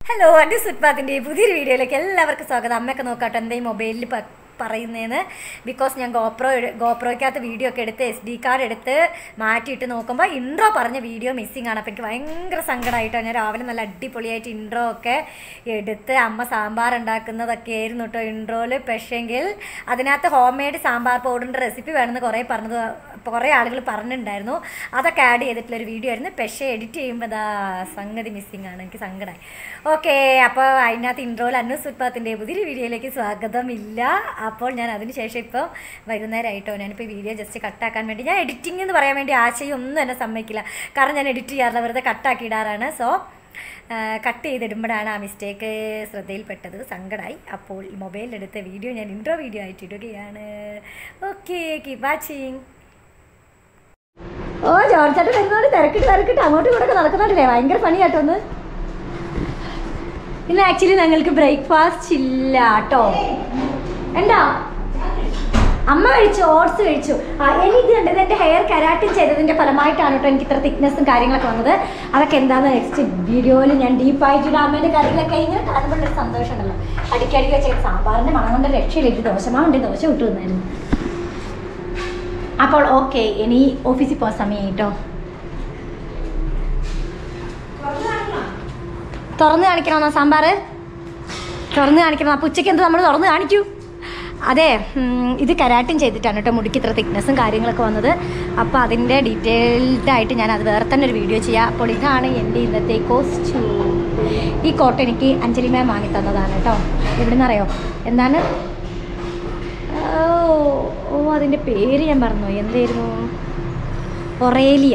Hello എൻ്റെ സുത്പാത്തിൻ്റെ പുതിയൊരു വീഡിയോയിലേക്ക് എല്ലാവർക്കും സ്വാഗതം അമ്മയൊക്കെ നോക്കാട്ടോ എൻ്റെ ഈ മൊബൈലിൽ പറയുന്നതെന്ന് ബിക്കോസ് ഞാൻ ഗോപ്രോ ഗോപ്രോയ്ക്കകത്ത് വീഡിയോ ഒക്കെ എടുത്ത് എസ് ഡി കാർഡ് എടുത്ത് മാറ്റിയിട്ട് നോക്കുമ്പോൾ ഇൻട്രോ പറഞ്ഞ വീഡിയോ മിസ്സിങ് ആണ് അപ്പോൾ എനിക്ക് ഭയങ്കര സങ്കടമായിട്ടോ ഞാൻ രാവിലെ നല്ല അടിപൊളിയായിട്ട് ഇൻട്രോ ഒക്കെ എടുത്ത് അമ്മ സാമ്പാർ ഉണ്ടാക്കുന്നതൊക്കെ ആയിരുന്നു കേട്ടോ ഇൻട്രോയിൽ പക്ഷേങ്കിൽ അതിനകത്ത് ഹോം മെയ്ഡ് സാമ്പാർ പൗഡറിൻ്റെ റെസിപ്പി വേണമെന്ന് കുറേ പറഞ്ഞത് കുറേ ആളുകൾ പറഞ്ഞിട്ടുണ്ടായിരുന്നു അതൊക്കെ ആഡ് ചെയ്തിട്ടുള്ള ഒരു വീഡിയോ ആയിരുന്നു പക്ഷേ എഡിറ്റ് ചെയ്യുമ്പോൾ ഇതാ സംഗതി മിസ്സിങ് ആണ് എനിക്ക് സങ്കടമായി ഓക്കെ അപ്പോൾ അതിനകത്ത് ഇൻട്രോയിൽ അന്നൂസ് ഉത്പാദത്തിൻ്റെ പുതിയൊരു വീഡിയോയിലേക്ക് സ്വാഗതമില്ല അപ്പോൾ ഞാൻ അതിന് ശേഷം ഇപ്പോൾ വൈകുന്നേരമായിട്ടോ ഞാനിപ്പോൾ ഈ വീഡിയോ ജസ്റ്റ് കട്ടാക്കാൻ വേണ്ടി ഞാൻ എഡിറ്റിംഗ് എന്ന് പറയാൻ വേണ്ടി ആശയം ഒന്നും എന്നെ സമ്മതിക്കില്ല കാരണം ഞാൻ എഡിറ്റ് ചെയ്യാറില്ല വെറുതെ കട്ടാക്കി ഇടാറാണ് സോ കട്ട് ചെയ്തിടുമ്പോഴാണ് ആ മിസ്റ്റേക്ക് ശ്രദ്ധയിൽപ്പെട്ടത് സങ്കടമായി അപ്പോൾ ഈ മൊബൈലിലെടുത്ത വീഡിയോ ഞാൻ ഇൻട്രോ വീഡിയോ ആയിട്ട് ഇടുകയാണ് ഓക്കെ കീപ് വാച്ചിങ് ഓ ജോർജായിട്ട് വരുന്നവര് തിരക്കിട്ട് തിരക്കിട്ട് അങ്ങോട്ടും ഇങ്ങോട്ടൊക്കെ നടക്കുന്നുണ്ടല്ലേ ഭയങ്കര പണിയാട്ടോ ഒന്ന് ഇന്ന് ആക്ച്വലി ഞങ്ങൾക്ക് ബ്രേക്ക്ഫാസ്റ്റ് ഇല്ല കേട്ടോ എന്താ അമ്മ കഴിച്ചു ഓട്സ് കഴിച്ചു ആ ഇനി ഇത് കണ്ടത് എൻ്റെ ഹെയർ കരാട്ടിൻ ചെയ്തതിൻ്റെ ഫലമായിട്ടാണ് കേട്ടോ എനിക്ക് ഇത്ര തിക്നെസ്സും കാര്യങ്ങളൊക്കെ വന്നത് അതൊക്കെ എന്താണെന്ന് നെക്സ്റ്റ് വീഡിയോയിൽ ഞാൻ ഡീപ്പായിട്ട് അമ്മേൻ്റെ കറികളൊക്കെ ഇങ്ങനെ കാണുമ്പോൾ ഒരു സന്തോഷമുണ്ടല്ലോ അടിക്കടിക്ക് വെച്ച സാമ്പാറിൻ്റെ മണം കൊണ്ട് രക്ഷയില്ല ദോശമാവുണ്ട് ദോശ വിട്ടു വന്നായിരുന്നു അപ്പോൾ ഓക്കെ ഇനി ഓഫീസിൽ പോകാൻ സമയം കേട്ടോ തുറന്ന് കാണിക്കണമെന്നോ സാമ്പാർ തുറന്ന് കാണിക്കണം അപ്പോൾ ഉച്ചയ്ക്ക് എന്ത് നമ്മൾ തുറന്ന് കാണിക്കൂ അതെ ഉം, ഇത് കരാട്ടും ചെയ്തിട്ടാണ് കേട്ടോ മുടിക്ക് ഇത്ര തിക്നെസ്സും കാര്യങ്ങളൊക്കെ വന്നത് അപ്പോൾ അതിൻ്റെ ഡീറ്റെയിൽഡ് ആയിട്ട് ഞാൻ അത് വേറെ തന്നെ ഒരു വീഡിയോ ചെയ്യാം അപ്പോൾ ഇതാണ് എൻ്റെ ഇന്നത്തെ കോസ്റ്റ്യൂം ഈ കോട്ട് എനിക്ക് അഞ്ജലി മാം വാങ്ങി തന്നതാണ് കേട്ടോ എവിടെ നിന്നറിയോ എന്താണ് ഓ ഓ അതിൻ്റെ പേര് ഞാൻ പറഞ്ഞു എന്തായിരുന്നു ഒറേലിയ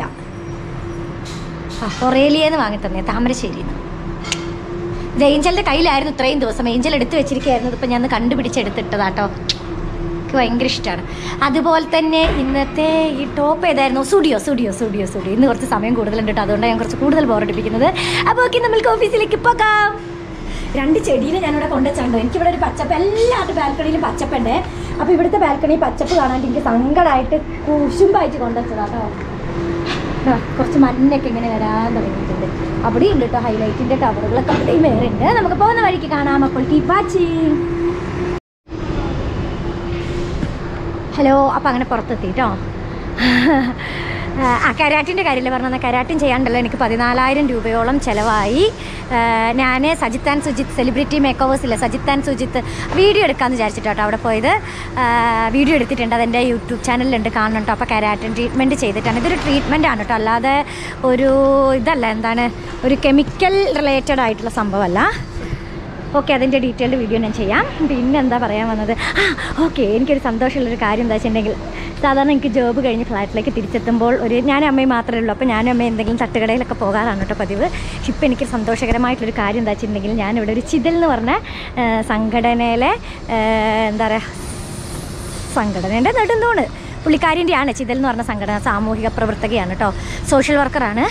ആ ഒറേലിയ എന്ന് വാങ്ങി തന്നെ താമരശ്ശേരി ഇത് ഏഞ്ചലിൻ്റെ കയ്യിലായിരുന്നു ഇത്രയും ദിവസം ഏഞ്ചൽ എടുത്ത് വെച്ചിരിക്കുകയായിരുന്നു ഇപ്പം ഞാൻ കണ്ടുപിടിച്ചെടുത്തിട്ടതാട്ടോ എനിക്ക് ഭയങ്കര ഇഷ്ടമാണ് അതുപോലെ തന്നെ ഇന്നത്തെ ഈ ടോപ്പ് ഏതായിരുന്നു സ്റ്റുഡിയോ സ്റ്റുഡിയോ സ്റ്റുഡിയോ സ്റ്റുഡിയോ ഇന്ന് കുറച്ച് സമയം കൂടുതലുണ്ട് കേട്ടോ അതുകൊണ്ടാണ് ഞാൻ കുറച്ച് കൂടുതൽ ബോറടിപ്പിക്കുന്നത് അപ്പോൾ ഓക്കെ നമുക്ക് ഓഫീസിലേക്ക് പോകാം രണ്ട് ചെടീനെ ഞാനിവിടെ കൊണ്ടുവച്ചുണ്ടോ എനിക്കിവിടെ ഒരു പച്ചപ്പ് എല്ലാവരുടെ ബാൽക്കണിയിലും പച്ചപ്പുണ്ട് അപ്പോൾ ഇവിടുത്തെ ബാൽക്കണി പച്ചപ്പ് കാണാൻ എനിക്ക് സങ്കടമായിട്ട് കുശുമ്പായിട്ട് കൊണ്ടുവച്ചതാട്ടോ ആ, കുറച്ച് മഞ്ഞൊക്കെ ഇങ്ങനെ വരാൻ തുടങ്ങിയിട്ടുണ്ട് അവിടെയും ഉണ്ട് കേട്ടോ ഹൈലൈറ്റിൻ്റെ കവറുകളൊക്കെ അവിടെയും വേറെ ഉണ്ട് നമുക്ക് പോകുന്ന വഴിക്ക് കാണാം അപ്പോൾ കീപ് വാച്ചിങ് ഹലോ അപ്പോൾ അങ്ങനെ പുറത്തെത്തി കേട്ടോ ആ കരാട്ടിൻ്റെ കാര്യമല്ലേ പറഞ്ഞത് കരാട്ടിൻ ചെയ്യാണ്ടല്ലോ എനിക്ക് പതിനാലായിരം രൂപയോളം ചിലവായി ഞാൻ Sajith and Sujith celebrity makeovers ഇല്ല സജിത്ത് ആൻഡ് സുജിത്ത് വീഡിയോ എടുക്കാമെന്ന് വിചാരിച്ചിട്ടോ അവിടെ പോയത് വീഡിയോ എടുത്തിട്ടുണ്ട് അതെൻ്റെ യൂട്യൂബ് ചാനലിലുണ്ട് കാണണം കേട്ടോ അപ്പോൾ കരാട്ടിൻ ട്രീറ്റ്മെൻറ്റ് ചെയ്തിട്ടാണ് ഇതൊരു ട്രീറ്റ്മെൻ്റ് ആണ് കേട്ടോ അല്ലാതെ ഒരു ഇതല്ല എന്താണ് ഒരു കെമിക്കൽ റിലേറ്റഡ് ആയിട്ടുള്ള സംഭവമല്ല ഓക്കെ അതിൻ്റെ ഡീറ്റെയിൽഡ് വീഡിയോ ഞാൻ ചെയ്യാം പിന്നെ എന്താ പറയാൻ വന്നത് ആ ഓക്കെ എനിക്കൊരു സന്തോഷമുള്ളൊരു കാര്യം എന്താ വെച്ചിട്ടുണ്ടെങ്കിൽ സാധാരണ എനിക്ക് ജോബ് കഴിഞ്ഞ് ഫ്ലാറ്റിലേക്ക് തിരിച്ചെത്തുമ്പോൾ ഒരു ഞാനും അമ്മയും മാത്രമേ ഉള്ളൂ അപ്പോൾ ഞാനും അമ്മയും എന്തെങ്കിലും തട്ടുകടയിലൊക്കെ പോകാറാണ് കേട്ടോ പതിവ് ഇപ്പം എനിക്ക് സന്തോഷകരമായിട്ടുള്ളൊരു കാര്യം എന്താ വെച്ചിട്ടുണ്ടെങ്കിൽ ഞാനിവിടെ ഒരു ചിതൽ എന്ന് പറഞ്ഞ ആ, സംഘടനയിലെ ആ, എന്താ പറയുക സംഘടനയുടെ നെടുന്തോണ് പുള്ളിക്കാരിൻ്റെയാണ് ചിതൽ എന്ന് പറഞ്ഞ സംഘടന സാമൂഹിക പ്രവർത്തകയാണ് കേട്ടോ സോഷ്യൽ വർക്കറാണ്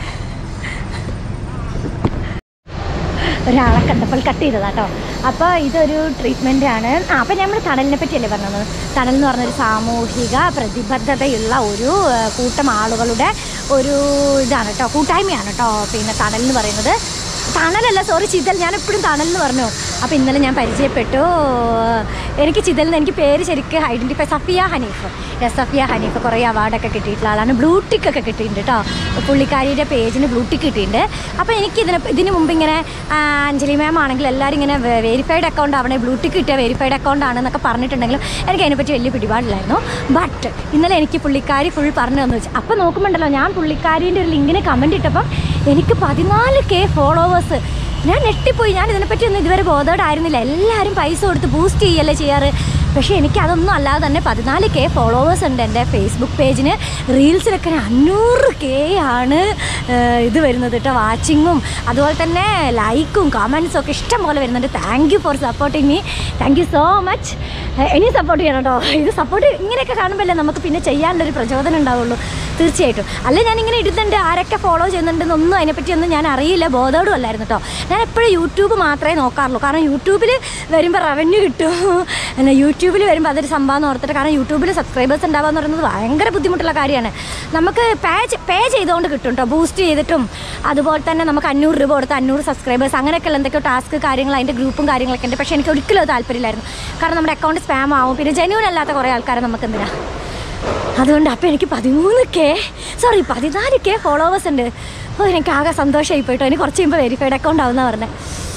ഒരാളെ കണ്ടപ്പോൾ കട്ട് ചെയ്തതാ കേട്ടോ അപ്പോൾ ഇതൊരു ട്രീറ്റ്മെൻ്റ് ആണ് ആ അപ്പോൾ നമ്മൾ തണലിനെ പറ്റിയല്ലേ പറഞ്ഞത് തണൽ എന്ന് പറഞ്ഞൊരു സാമൂഹിക പ്രതിബദ്ധതയുള്ള ഒരു ആ, കൂട്ടം ആളുകളുടെ ഒരു ഇതാണ് കേട്ടോ കൂട്ടായ്മയാണ് കേട്ടോ പിന്നെ തണൽ എന്ന് പറയുന്നത് തണലല്ല സോറി ചിതൽ ഞാൻ എപ്പോഴും തണൽ എന്ന് പറഞ്ഞു അപ്പോൾ ഇന്നലെ ഞാൻ പരിചയപ്പെട്ടു എനിക്ക് ചിതൽ എന്ന് എനിക്ക് പേര് ശരിക്കും ഐഡൻറ്റിഫൈ സഫിയ ഹനീഫ് എസ് സഫിയ ഹനീഫ് കുറേ അവാർഡൊക്കെ കിട്ടിയിട്ടുള്ള ആളാണ് ബ്ലൂ ടിക്ക് ഒക്കെ കിട്ടിയിട്ടുണ്ട് കേട്ടോ പുള്ളിക്കാരിയുടെ പേജിന് ബ്ലൂ ടിക്ക് കിട്ടിയിട്ടുണ്ട് അപ്പോൾ എനിക്ക് ഇതിന് ഇതിന് മുമ്പ് ഇങ്ങനെ ആ, അഞ്ജലി മാം ആണെങ്കിൽ എല്ലാവരും ഇങ്ങനെ വെരിഫൈഡ് അക്കൗണ്ട് ആവണേ ബ്ലൂ ടിക്ക് കിട്ടിയ വെരിഫൈഡ് അക്കൗണ്ട് ആണെന്നൊക്കെ പറഞ്ഞിട്ടുണ്ടെങ്കിലും എനിക്ക് അതിനെപ്പറ്റി വലിയ പിടിപാടില്ലായിരുന്നു ബട്ട് ഇന്നലെ എനിക്ക് പുള്ളിക്കാരി ഫുൾ പറഞ്ഞു തന്നു വെച്ചു അപ്പോൾ നോക്കുമ്പോണ്ടല്ലോ ഞാൻ പുള്ളിക്കാരിൻ്റെ ഒരു ലിങ്കിന് കമൻറ്റ് ഇട്ടപ്പം എനിക്ക് പതിനാല് കെ ഫോളോവേഴ്സ് ഞാൻ ഞെട്ടിപ്പോയി ഞാൻ ഇതിനെപ്പറ്റി ഒന്നും ഇതുവരെ ബോധേഡായിരുന്നില്ല എല്ലാവരും പൈസ കൊടുത്ത് ബൂസ്റ്റ് ചെയ്യല്ലേ ചെയ്യാറ് പക്ഷേ എനിക്ക് അതൊന്നും അല്ലാതെ തന്നെ പതിനാല് കെ ഫോളോവേഴ്സ് ഉണ്ട് എൻ്റെ ഫേസ്ബുക്ക് പേജിന് റീൽസിലൊക്കെ അഞ്ഞൂറ് കെ ആണ് ഏഹ്, ഇത് വരുന്നത് കേട്ടോ വാച്ചിങ്ങും അതുപോലെ തന്നെ ലൈക്കും കമൻസും ഒക്കെ ഇഷ്ടം പോലെ വരുന്നുണ്ട് thank you for supporting me thank you so much ഇനി സപ്പോർട്ട് ചെയ്യണം കേട്ടോ ഇത് സപ്പോർട്ട് ഇങ്ങനെയൊക്കെ കാണുമ്പോഴല്ലേ നമുക്ക് പിന്നെ ചെയ്യാനുള്ളൊരു പ്രചോദനം ഉണ്ടാവുള്ളൂ തീർച്ചയായിട്ടും അല്ല ഞാനിങ്ങനെ ഇടുന്നുണ്ട് ആരൊക്കെ ഫോളോ ചെയ്യുന്നുണ്ടെന്നൊന്നും അതിനെപ്പറ്റിയൊന്നും ഞാൻ അറിയില്ല ബോധോടും അല്ലായിരുന്നു കേട്ടോ ഞാൻ എപ്പോഴും യൂട്യൂബ് മാത്രമേ നോക്കാറുള്ളൂ കാരണം യൂട്യൂബിൽ വരുമ്പോൾ റവന്യൂ കിട്ടും എന്നാൽ യൂട്യൂബിൽ വരുമ്പോൾ അതൊരു സംഭവം എന്ന് ഓർത്തിട്ട് കാരണം യൂട്യൂബിൽ സബ്സ്ക്രൈബേഴ്സ് ഉണ്ടാവുക എന്ന് പറയുന്നത് ഭയങ്കര ബുദ്ധിമുട്ടുള്ള കാര്യമാണ് നമുക്ക് പേ പേ ചെയ്തുകൊണ്ട് കിട്ടും കേട്ടോ ബൂസ്റ്റ് ചെയ്തിട്ടും അതുപോലെ തന്നെ നമുക്ക് അഞ്ഞൂറ് രൂപ കൊടുത്ത് അഞ്ഞൂറ് സബ്സ്ക്രൈബേഴ്സ് അങ്ങനെയൊക്കെയുള്ള എന്തൊക്കെയോ ടാസ്ക് കാര്യങ്ങൾ അതിൻ്റെ ഗ്രൂപ്പും കാര്യങ്ങളൊക്കെ ഉണ്ട് പക്ഷേ എനിക്ക് ഒരിക്കലും അത് താല്പര്യമില്ലായിരുന്നു കാരണം നമ്മുടെ അക്കൗണ്ട് സ്പാം ആവും പിന്നെ ജെന്യൂൻ അല്ലാത്ത കുറേ ആൾക്കാരെ നമുക്ക് എന്തിനാ അതുകൊണ്ട് അപ്പോൾ എനിക്ക് പതിമൂന്ന് കെ സോറി പതിനാല് കെ ഫോളോവേഴ്സ് ഉണ്ട് ഓ എനിക്ക് ആകെ സന്തോഷമായി പോയിട്ടോ എനിക്ക് കുറച്ച് കഴിയുമ്പോൾ വെരിഫൈഡ് അക്കൗണ്ട് ആവുന്ന പറഞ്ഞത്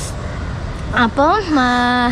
അപ്പം ആ,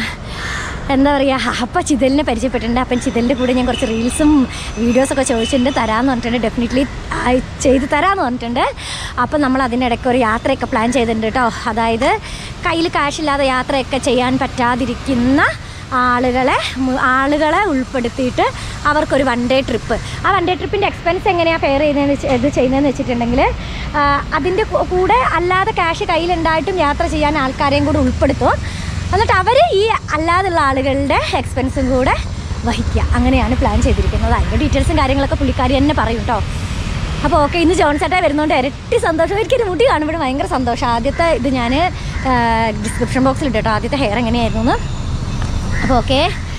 എന്താ പറയുക അപ്പം ചിതലിനെ പരിചയപ്പെട്ടിട്ടുണ്ട് അപ്പം ചിതലിൻ്റെ കൂടെ ഞാൻ കുറച്ച് റീൽസും വീഡിയോസൊക്കെ ചോദിച്ചിട്ടുണ്ട് തരാമെന്ന് പറഞ്ഞിട്ടുണ്ട് ഡെഫിനറ്റ്ലി ചെയ്ത് തരാമെന്ന് പറഞ്ഞിട്ടുണ്ട് അപ്പം നമ്മൾ അതിനിടയ്ക്ക് ഒരു യാത്രയൊക്കെ പ്ലാൻ ചെയ്തിട്ടുണ്ട് കേട്ടോ അതായത് കയ്യിൽ കാശില്ലാതെ യാത്രയൊക്കെ ചെയ്യാൻ പറ്റാതിരിക്കുന്ന ആളുകളെ മു- ആളുകളെ ഉൾപ്പെടുത്തിയിട്ട് അവർക്കൊരു വൺ ഡേ ട്രിപ്പ് ആ വൺ ഡേ ട്രിപ്പിൻ്റെ എക്സ്പെൻസ് എങ്ങനെയാണ് ഫെയർ ചെയ്യുന്നതെന്ന് വെച്ച് ഇത് ചെയ്യുന്നതെന്ന് വെച്ചിട്ടുണ്ടെങ്കിൽ അതിൻ്റെ കൂ- കൂടെ അല്ലാതെ ക്യാഷ് കയ്യിലുണ്ടായിട്ടും യാത്ര ചെയ്യാൻ ആൾക്കാരെയും കൂടെ ഉൾപ്പെടുത്തും എന്നിട്ട് അവർ ഈ അല്ലാതുള്ള ആളുകളുടെ എക്സ്പെൻസും കൂടെ വഹിക്കുക അങ്ങനെയാണ് പ്ലാൻ ചെയ്തിരിക്കുന്നത് അതിൻ്റെ ഡീറ്റെയിൽസും കാര്യങ്ങളൊക്കെ പുള്ളിക്കാരി തന്നെ പറയും കേട്ടോ അപ്പോൾ ഓക്കെ ഇന്ന് ജോൺ ചേട്ടാ വരുന്നതുകൊണ്ട് ഇരട്ടി സന്തോഷം എനിക്കൊരു മുടി കാണുമ്പോൾ ഭയങ്കര സന്തോഷം ആദ്യത്തെ ഇത് ഞാൻ ഡിസ്ക്രിപ്ഷൻ ബോക്സിൽ ഇട്ടോ ആദ്യത്തെ ഹെയർ എങ്ങനെയായിരുന്നു എന്ന് അപ്പോൾ ഓക്കെ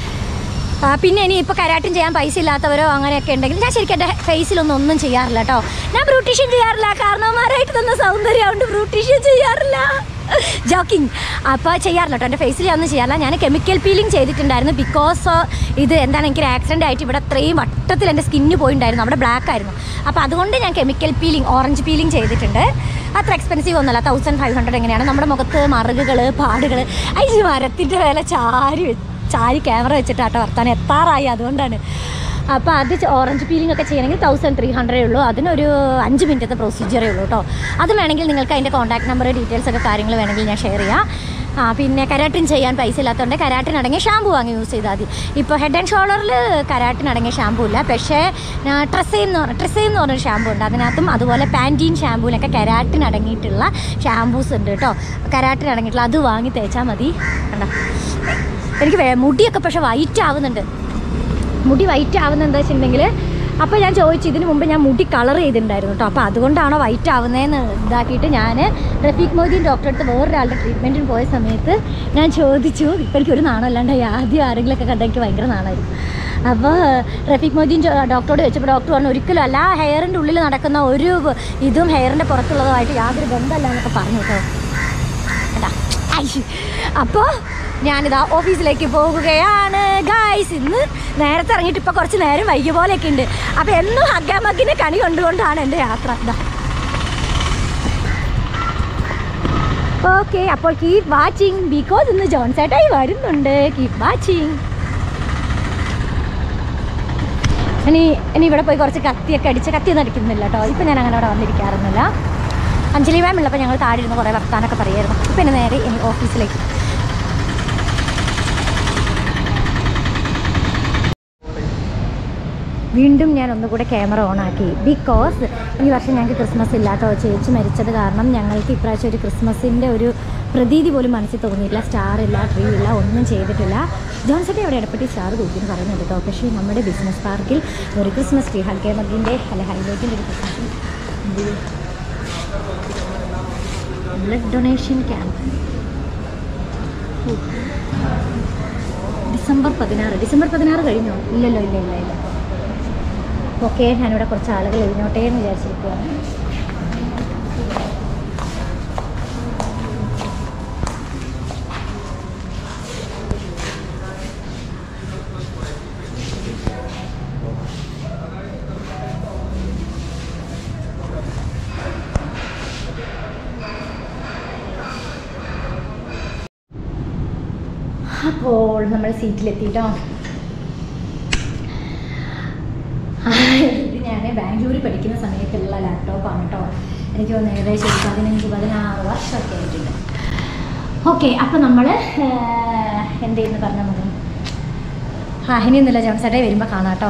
ആ, പിന്നെ ഇനി ഇപ്പോൾ കരാട്ടും ചെയ്യാൻ പൈസ ഇല്ലാത്തവരോ അങ്ങനെയൊക്കെ ഉണ്ടെങ്കിൽ ഞാൻ ശരിക്കും എൻ്റെ ഫേസിലൊന്നും ഒന്നും ചെയ്യാറില്ല കേട്ടോ ഞാൻ ബ്രൂട്ടീഷ്യൻ ചെയ്യാറില്ല കാരണവന്മാരായിട്ട് തന്ന സൗന്ദര്യം കൊണ്ട് ബ്രൂട്ടീഷ്യൻ ചെയ്യാറില്ല ജോക്കിങ് അപ്പോൾ ചെയ്യാറില്ല കേട്ടോ എൻ്റെ ഫേസിൽ ഒന്നും ചെയ്യാറില്ല ഞാൻ കെമിക്കൽ പീലിംഗ് ചെയ്തിട്ടുണ്ടായിരുന്നു ബിക്കോസ് ഇത് എന്താണ് എനിക്കൊരു ആക്സിഡൻ്റ് ആയിട്ട് ഇവിടെ അത്രയും വട്ടത്തിൽ എൻ്റെ സ്കിന്ന് പോയിട്ടുണ്ടായിരുന്നു അവിടെ ബ്ലാക്ക് ആയിരുന്നു അപ്പോൾ അതുകൊണ്ട് ഞാൻ കെമിക്കൽ പീലിംഗ് ഓറഞ്ച് പീലിംഗ് ചെയ്തിട്ടുണ്ട് അത്ര എക്സ്പെൻസീവ് ഒന്നുമല്ല തൗസൻഡ് ഫൈവ് ഹൺഡ്രഡ് എങ്ങനെയാണ് നമ്മുടെ മുഖത്ത് മറുകുകൾ പാടുകൾ അതിന് മരത്തിൻ്റെ വില ചാരി വെ- ചാരി ക്യാമറ വെച്ചിട്ടാട്ടോ വർത്താനം എത്താറായി അതുകൊണ്ടാണ് അപ്പോൾ അത് ച- ഓറഞ്ച് പീലിംഗ് ഒക്കെ ചെയ്യണമെങ്കിൽ തൗസൻഡ് ത്രീ ഹൺഡ്രഡേ ഉള്ളൂ അതിനൊരു അഞ്ച് മിനിറ്റത്തെ പ്രൊസീജിയറേ ഉള്ളൂ കേട്ടോ അത് വേണമെങ്കിൽ നിങ്ങൾക്ക് അതിൻ്റെ കോൺടാക്ട് നമ്പർ ഡീറ്റെയിൽസ് ഒക്കെ കാര്യങ്ങൾ വേണമെങ്കിൽ ഞാൻ ഷെയർ ചെയ്യാം ആ പിന്നെ കരാട്ടിൻ ചെയ്യാൻ പൈസ ഇല്ലാത്തതുകൊണ്ട് കരാട്ടിനടങ്ങിയ ഷാമ്പു വാങ്ങി യൂസ് ചെയ്താൽ മതി ഇപ്പോൾ ഹെഡ് ആൻഡ് ഷോൾഡറിൽ കരാട്ടിനടങ്ങിയ ഷാമ്പു ഇല്ല പക്ഷേ ട്രസൈം എന്ന് പറഞ്ഞ ട്രസൈം എന്ന് പറഞ്ഞൊരു ഷാമ്പു ഉണ്ട് അതിനകത്തും അതുപോലെ പാൻറ്റീൻ ഷാമ്പൂവിനൊക്കെ കരാട്ടിൻ അടങ്ങിയിട്ടുള്ള ഷാമ്പൂസ് ഉണ്ട് കേട്ടോ കരാട്ടിൻ അടങ്ങിയിട്ടുള്ള അത് വാങ്ങി തേച്ചാൽ മതി കണ്ടോ എനിക്ക് വേ- മുടിയൊക്കെ പക്ഷെ വൈറ്റ് ആവുന്നുണ്ട് മുടി വൈറ്റ് ആവുന്നത് എന്താ വെച്ചിട്ടുണ്ടെങ്കിൽ അപ്പോൾ ഞാൻ ചോദിച്ചു ഇതിന് മുമ്പ് ഞാൻ മുടി കളർ ചെയ്തിട്ടുണ്ടായിരുന്നു കേട്ടോ അപ്പോൾ അതുകൊണ്ടാണോ വൈറ്റ് ആവുന്നതെന്ന് ഇതാക്കിയിട്ട് ഞാൻ റഫീഖ് മോദീൻ ഡോക്ടറെ അടുത്ത് വേറൊരാളുടെ ട്രീറ്റ്മെൻറ്റിന് പോയ സമയത്ത് ഞാൻ ചോദിച്ചു ഇപ്പം എനിക്കൊരു നാണം അല്ലാണ്ടായി ആദ്യം ആരെങ്കിലുമൊക്കെ കണ്ടാൽ എനിക്ക് ഭയങ്കര നാണമായിരുന്നു അപ്പോൾ റഫീഖ് മോദീൻ ചോ- ഡോക്ടറോട് ചോദിച്ചപ്പോൾ ഡോക്ടർ പറഞ്ഞു ഒരിക്കലും അല്ല ആ ഹെയറിൻ്റെ ഉള്ളിൽ നടക്കുന്ന ഒരു ഇതും ഹെയറിൻ്റെ പുറത്തുള്ളതുമായിട്ട് യാതൊരു ബന്ധമല്ല എന്നൊക്കെ പറഞ്ഞു കേട്ടോ കേട്ടാ അപ്പോൾ ഞാനിതാ ഓഫീസിലേക്ക് പോകുകയാണ് ഗായ്സ് ഇന്ന് നേരത്തെ ഇറങ്ങിയിട്ട് ഇപ്പോൾ കുറച്ച് നേരം വൈകിയ പോലെയൊക്കെ ഉണ്ട് അപ്പോൾ എന്നും ഹഗ്ഗാമഗിനെ കണി കൊണ്ടുകൊണ്ടാണ് എൻ്റെ യാത്ര ഇതാ ഓക്കെ അപ്പോൾ കീപ് വാച്ചിങ് ബിക്കോസ് ഇന്ന് ജോൺസേട്ടായി വരുന്നുണ്ട് കീപ് വാച്ചിങ് ഇനി ഇനി ഇവിടെ പോയി കുറച്ച് കത്തിയൊക്കെ അടിച്ച് കത്തിയൊന്നും അടിക്കുന്നില്ല കേട്ടോ ഇപ്പം ഞാൻ അങ്ങനെ അവിടെ വന്നിരിക്കാറൊന്നുമില്ല അഞ്ജലി മാം ഉള്ളപ്പോൾ ഞങ്ങൾ താഴെ ഇരുന്ന് കുറേ വർത്താനൊക്കെ പറയായിരുന്നു ഇപ്പം എന്നെ നേരെ ഇനി ഓഫീസിലേക്ക് വീണ്ടും ഞാൻ ഒന്നുകൂടെ ക്യാമറ ഓൺ ആക്കി ബിക്കോസ് ഈ വർഷം ഞങ്ങൾക്ക് ക്രിസ്മസ് ഇല്ലാട്ടോ ചേച്ചി മരിച്ചത് കാരണം ഞങ്ങൾക്ക് ഇപ്രാവശ്യം ഒരു ക്രിസ്മസിൻ്റെ ഒരു പ്രതീതി പോലും മനസ്സിൽ തോന്നിയിട്ടില്ല സ്റ്റാർ ഇല്ല ട്രീ ഇല്ല ഒന്നും ചെയ്തിട്ടില്ല ജോൺസത്തെ അവിടെ ഇടപെട്ട് സ്റ്റാർ തൂക്കിന്ന് പറയുന്നുണ്ട് കേട്ടോ പക്ഷേ നമ്മുടെ ബിസിനസ് പാർക്കിൽ ഒരു ക്രിസ്മസ് ട്രീ ഹൽക്കേ മഗിൻ്റെ അല്ല ഹൈലൈറ്റിൻ്റെ ഒരു Christmas blood donation camp December പതിനാറ് ഡിസംബർ പതിനാറ് കഴിഞ്ഞോ ഇല്ലല്ലോ ഇല്ല ഇല്ല ഇല്ല ഓക്കെ ഞാനിവിടെ കുറച്ച് ആളുകൾ എഴുന്നോട്ടെ എന്ന് വിചാരിച്ചിരിക്കുകയാണ് അപ്പോൾ നമ്മൾ സീറ്റിലെത്തിയിട്ടോ ഇത് ഞാൻ ബാംഗ്ലൂരിൽ പഠിക്കുന്ന സമയത്തുള്ള ലാപ്ടോപ്പാണ് കേട്ടോ എനിക്ക് തോന്നുന്നു ഏകദേശം ഒരു പതിനഞ്ച് പതിനാറ് വർഷമൊക്കെ ആയിട്ടുണ്ട് ഓക്കെ അപ്പോൾ നമ്മൾ എന്ത് ചെയ്യുന്നു പറഞ്ഞാൽ മതി ആ ഇനിയൊന്നുമില്ല ജോൺസേട്ടേ വരുമ്പോൾ കാണാം കേട്ടോ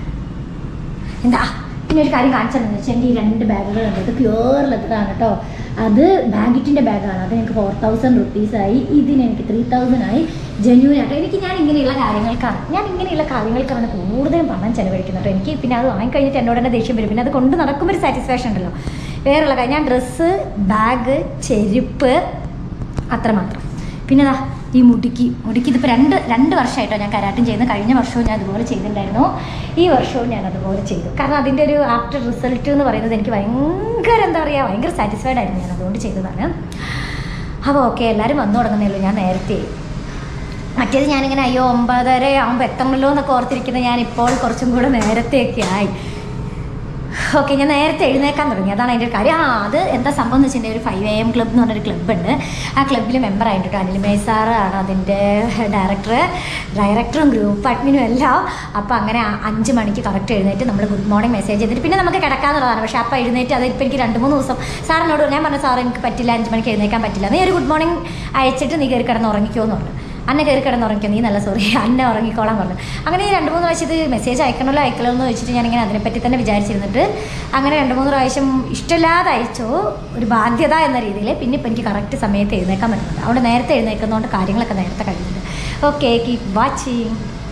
എന്താ പിന്നെ ഒരു കാര്യം കാണിച്ചതെന്ന് വെച്ചാൽ എൻ്റെ ഈ രണ്ട് ബാഗുകളുണ്ട് ഇത് പ്യുവർ ലെതറാണ് കേട്ടോ അത് ബാഗിറ്റിൻ്റെ ബാഗാണ് അത് എനിക്ക് ഫോർ തൗസൻഡ് റുപ്പീസായി ഇതിന് എനിക്ക് ത്രീ തൗസൻഡ് ആയി ജെന്യൂൻ ആയിട്ട് എനിക്ക് ഞാൻ ഇങ്ങനെയുള്ള കാര്യങ്ങൾക്കാണ് ഞാൻ ഇങ്ങനെയുള്ള കാര്യങ്ങൾക്കാണ് കൂടുതലും പണം ചിലവഴിക്കുന്നത് കേട്ടോ എനിക്ക് പിന്നെ അത് വാങ്ങിക്കഴിഞ്ഞിട്ട് എന്നോട് തന്നെ ദേഷ്യം വരും പിന്നെ അത് കൊണ്ട് നടക്കുമ്പോൾ ഒരു സാറ്റിസ്ഫാക്ഷൻ ഉണ്ടല്ലോ വേറെയുള്ള കാര്യം ഞാൻ ഡ്രസ്സ് ബാഗ് ചെരുപ്പ് അത്രമാത്രം പിന്നെ ദാ ഈ മുടിക്ക് മുടിക്ക് ഇതിപ്പോൾ രണ്ട് രണ്ട് വർഷമായിട്ടോ ഞാൻ കരാട്ടം ചെയ്യുന്നത് കഴിഞ്ഞ വർഷവും ഞാൻ അതുപോലെ ചെയ്തിട്ടുണ്ടായിരുന്നു ഈ വർഷവും ഞാൻ അതുപോലെ ചെയ്തു കാരണം അതിൻ്റെ ഒരു ആഫ്റ്റർ റിസൾട്ട് എന്ന് പറയുന്നത് എനിക്ക് ഭയങ്കര എന്താ പറയുക ഭയങ്കര സാറ്റിസ്ഫൈഡ് ആയിരുന്നു ഞാൻ അതുകൊണ്ട് ചെയ്തതാണ് അപ്പോൾ ഓക്കെ എല്ലാവരും വന്നു തുടങ്ങുന്നേ ഉള്ളൂ ഞാൻ നേരത്തെ മറ്റേത് ഞാനിങ്ങനെ അയ്യോ ഒമ്പതര ആകുമ്പോൾ എത്തണമല്ലോ എന്നൊക്കെ ഓർത്തിരിക്കുന്നത് ഞാൻ ഇപ്പോൾ കുറച്ചും കൂടെ നേരത്തെയൊക്കെ ആയി ഓക്കെ ഞാൻ നേരത്തെ എഴുന്നേക്കാൻ തുടങ്ങി അതാണ് അതിൻ്റെ ഒരു കാര്യം ആ അത് എന്താ സംഭവം എന്ന് വെച്ചിട്ടുണ്ടെങ്കിൽ ഒരു ഫൈവ് എ എം ക്ലബ്ബ് എന്ന് പറഞ്ഞൊരു ക്ലബ്ബുണ്ട് ആ ക്ലബ്ബിൽ മെമ്പർ ആയിട്ട് കേട്ടോ അനിൽ മേസാർ ആണ് അതിൻ്റെ ഡയറക്ടർ ഡയറക്ടറും ഗ്രൂപ്പ് അഡ്മിനും എല്ലാം അപ്പോൾ അങ്ങനെ ആ അഞ്ച് മണിക്ക് കറക്റ്റ് എഴുന്നേറ്റ് നമ്മൾ ഗുഡ് മോർണിംഗ് മെസ്സേജ് ചെയ്തിട്ട് പിന്നെ നമുക്ക് കിടക്കാന്നുള്ളതാണ് പക്ഷേ അപ്പോൾ എഴുന്നേറ്റ് അത് ഇപ്പോൾ എനിക്ക് രണ്ട് മൂന്ന് ദിവസം സാറിനോട് ഞാൻ പറഞ്ഞു സാർ എനിക്ക് പറ്റില്ല അഞ്ച് മണിക്ക് എഴുന്നേക്കാൻ പറ്റില്ല നീ ഒരു ഗുഡ് മോർണിംഗ് അയച്ചിട്ട് നീ കയറി കിടന്ന് ഉറങ്ങിക്കോ എന്ന് പറഞ്ഞു അന്നെ കയറി കിടന്ന് ഉറങ്ങിക്കോ നീ നല്ല സോറി അന്നെ ഉറങ്ങിക്കോളാൻ പറഞ്ഞു അങ്ങനെ ഈ രണ്ട് മൂന്ന് പ്രാവശ്യം ഇത് മെസ്സേജ് അയക്കണമല്ലോ അയക്കണമല്ലോ എന്ന് വെച്ചിട്ട് ഞാനിങ്ങനെ അതിനെപ്പറ്റി തന്നെ വിചാരിച്ചിരുന്നിട്ട് അങ്ങനെ രണ്ട് മൂന്ന് പ്രാവശ്യം ഇഷ്ടമില്ലാതെ അയച്ചോ ഒരു ബാധ്യത എന്ന രീതിയിൽ പിന്നെ ഇപ്പം എനിക്ക് കറക്റ്റ് സമയത്ത് എഴുന്നേക്കാൻ പറ്റുന്നുണ്ട് അവിടെ നേരത്തെ എഴുന്നേൽക്കുന്നതുകൊണ്ട് കാര്യങ്ങളൊക്കെ നേരത്തെ കഴിയുന്നുണ്ട് ഓക്കെ കീപ് വാച്ചിങ്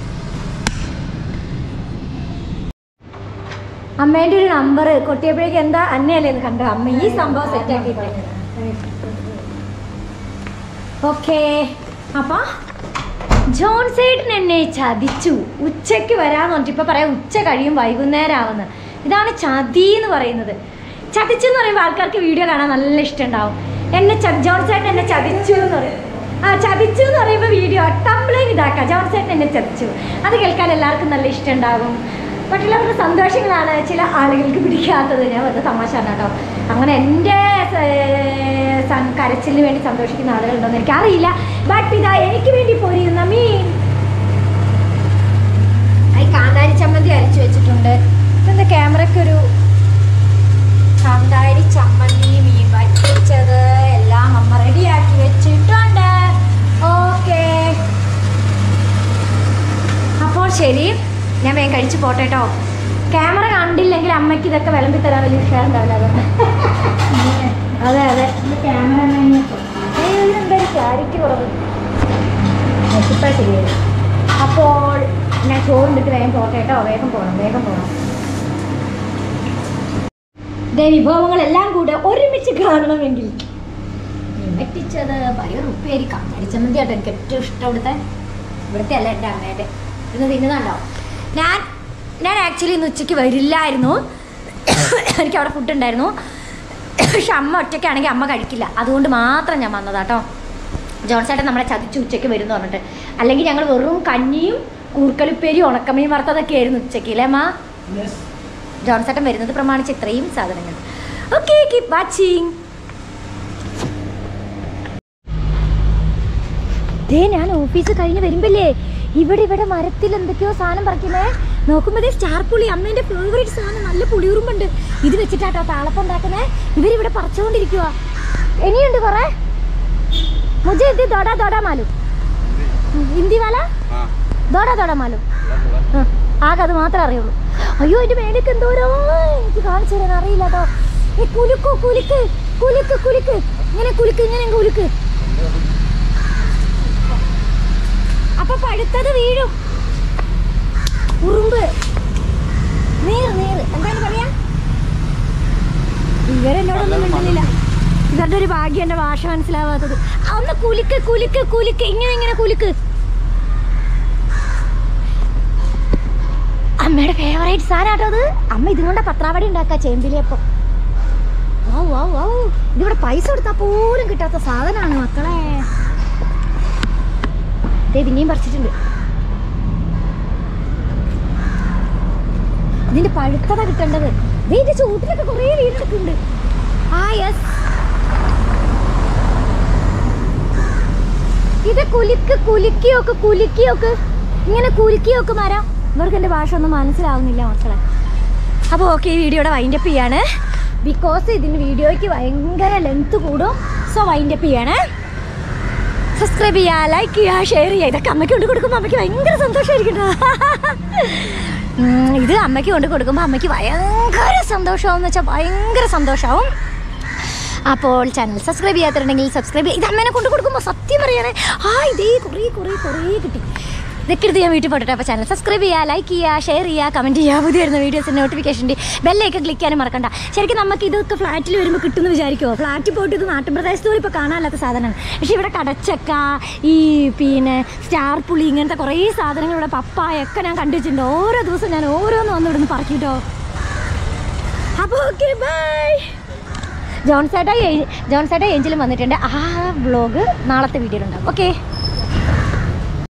അമ്മേൻ്റെ ഒരു നമ്പർ കൊട്ടിയപ്പോഴേക്ക് എന്താ അന്നയല്ലേ എന്ന് കണ്ടോ അമ്മ ഈ സംഭവം സെറ്റാക്കിയിട്ട് ഓക്കെ അപ്പം ജോൺ സൈഡിന് എന്നെ ചതിച്ചു ഉച്ചയ്ക്ക് വരാന്ന് പറഞ്ഞിട്ട് ഇപ്പം പറയാം ഉച്ച കഴിയും വൈകുന്നേരം ആവുന്നത് ഇതാണ് ചതി എന്ന് പറയുന്നത് ചതിച്ചു എന്ന് പറയുമ്പോൾ ആൾക്കാർക്ക് വീഡിയോ കാണാൻ നല്ല ഇഷ്ടമുണ്ടാവും എന്നെ ച- ജോൺ ചേട്ടൻ എന്നെ ചതിച്ചു എന്ന് പറയും ആ ചതിച്ചു എന്ന് പറയുമ്പോൾ വീഡിയോ ടംബ്ലിങ് ഇതാക്കാം ജോൺ ചേട്ടൻ എന്നെ ചതിച്ചു അത് കേൾക്കാൻ എല്ലാവർക്കും നല്ല ഇഷ്ടമുണ്ടാകും മറ്റുള്ളവരുടെ സന്തോഷങ്ങളാണ് ചില ആളുകൾക്ക് പിടിക്കാത്തത് ഞാൻ വെറുതെ തമാശ കേട്ടോ അങ്ങനെ എൻ്റെ ഏർ, സം- കരച്ചിലിന് വേണ്ടി സന്തോഷിക്കുന്ന ആളുകളുണ്ടോന്ന് എനിക്കറിയില്ല ബട്ട് ഇതാ എനിക്ക് വേണ്ടി പൊരിയുന്ന മീൻ ഈ കാന്താരി ചമ്മന്തി അരച്ചു വെച്ചിട്ടുണ്ട് ഇതെന്താ ക്യാമറയ്ക്കൊരു കാന്താരി ചമ്മന്തി മീൻ വറ്റിച്ചത് എല്ലാം അമ്മ റെഡിയാക്കി വെച്ചിട്ടുണ്ട് ഓക്കേ അപ്പോൾ ശരി ഞാൻ വേഗം കഴിച്ച് പോട്ടെ കേട്ടോ ക്യാമറ കണ്ടില്ലെങ്കിൽ അമ്മയ്ക്ക് ഇതൊക്കെ വിളമ്പി തരാൻ വലിയ ഉഷാറുണ്ടാവില്ല അതുകൊണ്ട് അതെ അതെ ക്യാമറ എന്തായാലും ക്ലാരിറ്റി കുറവ് ഇപ്പം ശരിയായി അപ്പോൾ ഞാൻ ചോറുണ്ടിട്ട് വേഗം പോട്ടെ കേട്ടോ വേഗം പോകണം വേഗം പോകണം ദേ വിഭവങ്ങളെല്ലാം കൂടെ ഒരുമിച്ച് കാണണമെങ്കിൽ വെട്ടിച്ചത് പയർ ഉപ്പേരി കമ്മടിച്ചമ്മന്തി ആട്ടോ എനിക്ക് ഏറ്റവും ഇഷ്ടം ഇവിടുത്തെ ഇവിടുത്തെ അല്ല എൻ്റെ അമ്മേൻ്റെ ഇന്ന് തിന്നുന്നുണ്ടോ ഞാൻ ഞാൻ ആക്ച്വലി ഇന്ന് ഉച്ചയ്ക്ക് വരില്ലായിരുന്നു എനിക്ക് അവിടെ ഫുഡ് ഉണ്ടായിരുന്നു പക്ഷെ അമ്മ ഒറ്റയ്ക്കാണെങ്കിൽ അമ്മ കഴിക്കില്ല അതുകൊണ്ട് മാത്രം ഞാൻ വന്നതാട്ടോ ജോൺസേട്ടൻ നമ്മളെ ചതിച്ച് ഉച്ചയ്ക്ക് വരും എന്ന് പറഞ്ഞിട്ട് അല്ലെങ്കിൽ ഞങ്ങൾ വെറും കഞ്ഞിയും കൂർക്കലുപ്പേരി ഉണക്കമീൻ വറുത്തതൊക്കെ ആയിരുന്നു ഉച്ചയ്ക്ക് അല്ലേ അമ്മ ജോൺസേട്ടൻ വരുന്നത് പ്രമാണിച്ച് ഇത്രയും സാധനങ്ങൾ ഓക്കെ കീപ് വാച്ചിങ് ദേ ഞാൻ ഓഫീസ് കഴിഞ്ഞ് വരുമ്പില്ലേ ഇവിടെ ഇവിടെ മരത്തിൽ എന്തൊക്കെയോ സാധനം പറിക്കുന്നേ നോക്കുമ്പോ ദേ സ്റ്റാർ പുളി അമ്മേന്റെ ഫേവറേറ്റ് സാധനം നല്ല പുളിയുറുമ്പുണ്ട് ഇത് വെച്ചിട്ടാട്ടോ താളപ്പം ഉണ്ടാക്കുന്നേ ഇവരിവിടെ പറിച്ചുകൊണ്ടിരിക്കുക ഇനിയുണ്ട് കൊറേ മുझे ഇത് ദോടാ ദോടാ മാലു ഹിന്ദി വാല ദോടാ ദോടാ മാലു ആ, ആകെ അത് മാത്രമേ അറിയുള്ളൂ അയ്യോ എന്റെ മേലേക്ക് എന്തോരോ എനിക്ക് കാണിച്ചു തരാൻ അറിയില്ല കേട്ടോ ഏ കുലുക്കു കുലുക്ക് കുലുക്ക് കുലുക്ക് ഇങ്ങനെ കുലുക്ക് ഇങ്ങനെ കുലുക്ക് അപ്പൊ പഴുത്തത് വീഴും ഉറുമ്പ് നീർ നീർ എന്താണ് പറയാ ഇവരെന്നോടൊന്നും മിണ്ടുന്നില്ല ഇവരുടെ ഒരു ഭാഗ്യം എന്റെ ഭാഷ മനസ്സിലാവാത്തത് ആ, ഒന്ന് കുലുക്ക് കുലുക്ക് കുലുക്ക് ഇങ്ങനെ ഇങ്ങനെ കുലുക്ക് അമ്മയുടെ ഫേവറേറ്റ് സാധനം അത് അമ്മ ഇതുകൊണ്ടാ പത്രാവടി ഉണ്ടാക്കുക ചേമ്പിലിയപ്പം വൗ വൗ വൗ ഇതിവിടെ പൈസ കൊടുത്താൽ പോലും കിട്ടാത്ത സാധനമാണ് മക്കളെ ദേ പിന്നെയും പറിച്ചിട്ടുണ്ട് ഇതിന്റെ പഴുത്തതാ കിട്ടേണ്ടത് ദേ ഇതിന്റെ ചൂട്ടിലൊക്കെ കുറേ വീടെടുക്കുന്നുണ്ട് ആ യെസ് ഇത് കുലുക്ക് കുലുക്കിയൊക്കെ കുലുക്കിയൊക്കെ ഇങ്ങനെ കുലുക്കിയൊക്കെ മരം ഇവർക്ക് എൻ്റെ ഭാഷ ഒന്നും മനസ്സിലാവുന്നില്ല മക്കളെ അപ്പോൾ ഓക്കെ ഈ വീഡിയോയുടെ വൈൻഡപ്പ് ചെയ്യാണ് ബിക്കോസ് ഇതിന് വീഡിയോയ്ക്ക് ഭയങ്കര ലെങ്ത് കൂടും സോ വൈൻഡപ്പ് ചെയ്യാണ് സബ്സ്ക്രൈബ് ചെയ്യുക ലൈക്ക് ചെയ്യുക ഷെയർ ചെയ്യുക ഇതൊക്കെ അമ്മയ്ക്ക് കൊണ്ട് കൊടുക്കുമ്പോൾ അമ്മയ്ക്ക് ഭയങ്കര സന്തോഷമായിരിക്കും ട്ടോ. ഉം, ഇത് അമ്മയ്ക്ക് കൊണ്ട് കൊടുക്കുമ്പോൾ അമ്മയ്ക്ക് ഭയങ്കര സന്തോഷമാവും എന്ന് വെച്ചാൽ ഭയങ്കര സന്തോഷമാവും അപ്പോൾ ചാനൽ സബ്സ്ക്രൈബ് ചെയ്യാത്തിട്ടുണ്ടെങ്കിൽ സബ്സ്ക്രൈബ് ചെയ്യുക ഇത് അമ്മേനെ കൊണ്ട് കൊടുക്കുമ്പോൾ സത്യം പറയണേ ആ ഇതേ കുറേ കുറേ കുറേ കിട്ടി ഇതൊക്കെ എടുത്ത് ഞാൻ വീട്ടിൽ പോട്ടെ അപ്പോൾ ചാനൽ സബ്സ്ക്രൈബ് ചെയ്യുക ലൈക്ക് ചെയ്യുക ഷെയർ ചെയ്യുക കമൻറ്റ് ചെയ്യുക പുതിയ വരുന്ന വീഡിയോസിൻ്റെ നോട്ടിഫിക്കേഷൻ്റെ ബെല്ലൊക്കെ ക്ലിക്ക് ചെയ്യാനും മറക്കണ്ട ശരിക്കും നമുക്ക് ഇതൊക്കെ ഫ്ലാറ്റിൽ വരുമ്പോൾ കിട്ടുമെന്ന് വിചാരിക്കുമോ ഫ്ലാറ്റിൽ പോയിട്ട് ഇത് നാട്ടുപ്രദേശത്ത് പോലും ഇപ്പോൾ കാണാനില്ലാത്ത സാധനമാണ് പക്ഷേ ഇവിടെ കടച്ചക്ക ഈ പിന്നെ സ്റ്റാർ പുളി ഇങ്ങനത്തെ കുറേ സാധനങ്ങൾ ഇവിടെ പപ്പായൊക്കെ ഞാൻ കണ്ടു വെച്ചിട്ടുണ്ട് ഓരോ ദിവസം ഞാൻ ഓരോന്ന് വന്ന് ഇവിടുന്ന് പറക്കിട്ടോ അപ്പോൾ ഓക്കെ ബൈ ജോൺസേട്ട ജോൺസേട്ട ഏഞ്ചലും വന്നിട്ടുണ്ട് ആ വ്ളോഗ് നാളത്തെ വീഡിയോയിലുണ്ടാവും ഓക്കെ